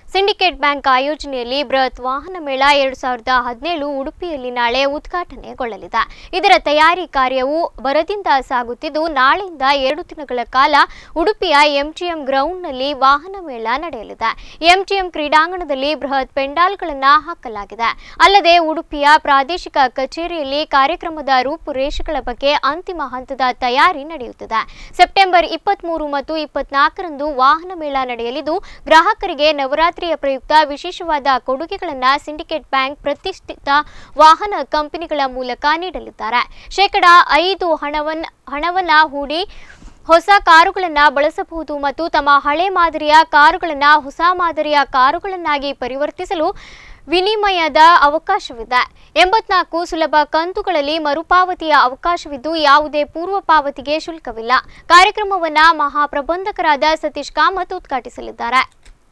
syndicate bank ಆಯೋಜನೆಯಲ್ಲಿ ಬೃಹತ್ ವಾಹನ ಮೇಳ ಎರಡು ಸಾವಿರದ ಹದಿನೇಳು ಉಡುಪಿಯಲ್ಲಿ ನಾಳೆ ಉದ್ಘಾಟನೆಗೊಳ್ಳಲಿದೆ ಇದರ ತಯಾರಿ ಕಾರ್ಯವು ಭರದಿಂದ ಸಾಗುತ್ತಿದ್ದು ನಾಳೆಯಿಂದ ಎರಡು ದಿನಗಳ ಕಾಲ ಉಡುಪಿಯ ಎಂಜಿಎಂ ಗ್ರೌಂಡ್ನಲ್ಲಿ ವಾಹನ ಮೇಳ ನಡೆಯಲಿದೆ ಎಂಜಿಎಂ ಕ್ರೀಡಾಂಗಣದಲ್ಲಿ ಬೃಹತ್ ಪೆಂಡಾಲ್ಗಳನ್ನು ಹಾಕಲಾಗಿದೆ ಅಲ್ಲದೆ ಉಡುಪಿಯ ಪ್ರಾದೇಶಿಕ ಕಚೇರಿಯಲ್ಲಿ ಕಾರ್ಯಕ್ರಮದ ರೂಪುರೇಷೆಗಳ ಬಗ್ಗೆ ಅಂತಿಮ ಹಂತದ ತಯಾರಿ ನಡೆಯುತ್ತಿದೆ ಸೆಪ್ಟೆಂಬರ್ ಇಪ್ಪತ್ಮೂರು ಮತ್ತು ಇಪ್ಪತ್ನಾಲ್ಕರಂದು ವಾಹನ ಮೇಳ ನಡೆಯಲಿದ್ದು ಗ್ರಾಹಕರಿಗೆ ನವರಾತ್ರಿಯ ಪ್ರಯುಕ್ತ ವಿಶೇಷವಾದ ಕೊಡುಗೆಗಳನ್ನು ಸಿಂಡಿಕೇಟ್ ಬ್ಯಾಂಕ್ ಪ್ರತಿಷ್ಠಿತ ವಾಹನ ಕಂಪನಿಗಳ ಮೂಲಕ ನೀಡಲಿದ್ದಾರೆ ಶೇಕಡ ಐದು ಹಣವನ್ನ ಹಣವನ್ನ ಹೂಡಿ ಹೊಸ ಕಾರುಗಳನ್ನು ಬಳಸಬಹುದು ಮತ್ತು ತಮ್ಮ ಹಳೆ ಮಾದರಿಯ ಕಾರುಗಳನ್ನು ಹೊಸ ಮಾದರಿಯ ಕಾರುಗಳನ್ನಾಗಿ ಪರಿವರ್ತಿಸಲು ವಿನಿಮಯದ ಅವಕಾಶವಿದೆ ಎಂಬತ್ನಾಲ್ಕು ಸುಲಭ ಕಂತುಗಳಲ್ಲಿ ಮರುಪಾವತಿಯ ಅವಕಾಶವಿದ್ದು ಯಾವುದೇ ಪೂರ್ವ ಪಾವತಿಗೆ ಶುಲ್ಕವಿಲ್ಲ ಕಾರ್ಯಕ್ರಮವನ್ನು ಮಹಾಪ್ರಬಂಧಕರಾದ ಸತೀಶ್ ಕಾಮತ್ ಉದ್ಘಾಟಿಸಲಿದ್ದಾರೆ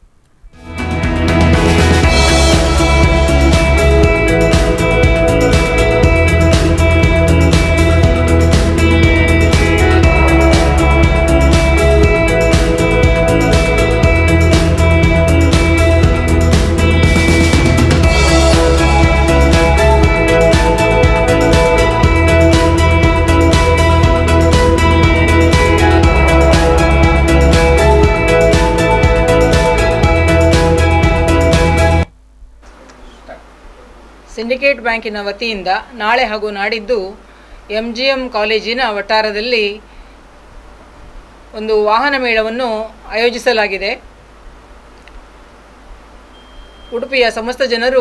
ಸಿಂಡಿಕೇಟ್ ಬ್ಯಾಂಕಿನ ವತಿಯಿಂದ ನಾಳೆ ಹಾಗೂ ನಾಡಿದ್ದು ಎಂ ಜಿ ಎಂ ಕಾಲೇಜಿನ ವಠಾರದಲ್ಲಿ ಒಂದು ವಾಹನ ಮೇಳವನ್ನು ಆಯೋಜಿಸಲಾಗಿದೆ ಉಡುಪಿಯ ಸಮಸ್ತ ಜನರು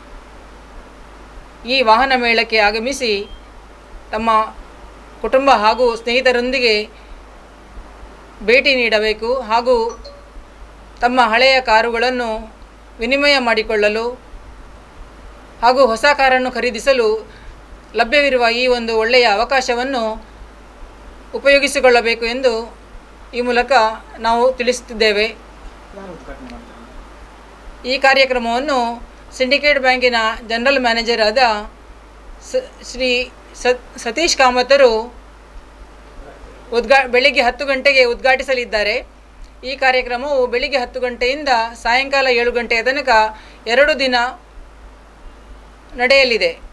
ಈ ವಾಹನ ಮೇಳಕ್ಕೆ ಆಗಮಿಸಿ ತಮ್ಮ ಕುಟುಂಬ ಹಾಗೂ ಸ್ನೇಹಿತರೊಂದಿಗೆ ಭೇಟಿ ನೀಡಬೇಕು ಹಾಗೂ ತಮ್ಮ ಹಳೆಯ ಕಾರುಗಳನ್ನು ವಿನಿಮಯ ಮಾಡಿಕೊಳ್ಳಲು ಹಾಗೂ ಹೊಸ ಕಾರನ್ನು ಖರೀದಿಸಲು ಲಭ್ಯವಿರುವ ಈ ಒಂದು ಒಳ್ಳೆಯ ಅವಕಾಶವನ್ನು ಉಪಯೋಗಿಸಿಕೊಳ್ಳಬೇಕು ಎಂದು ಈ ಮೂಲಕ ನಾವು ತಿಳಿಸುತ್ತಿದ್ದೇವೆ ಈ ಕಾರ್ಯಕ್ರಮವನ್ನು ಸಿಂಡಿಕೇಟ್ ಬ್ಯಾಂಕಿನ ಜನರಲ್ ಮ್ಯಾನೇಜರ್ ಆದ ಸ ಶ್ರೀ ಸ ಸತೀಶ್ ಕಾಮತರು ಉದ್ಘಾ ಬೆಳಿಗ್ಗೆ ಹತ್ತು ಗಂಟೆಗೆ ಉದ್ಘಾಟಿಸಲಿದ್ದಾರೆ ಈ ಕಾರ್ಯಕ್ರಮವು ಬೆಳಿಗ್ಗೆ ಹತ್ತು ಗಂಟೆಯಿಂದ ಸಾಯಂಕಾಲ ಏಳು ಗಂಟೆಯ ತನಕ ಎರಡು ದಿನ ನಡೆಯಲಿದೆ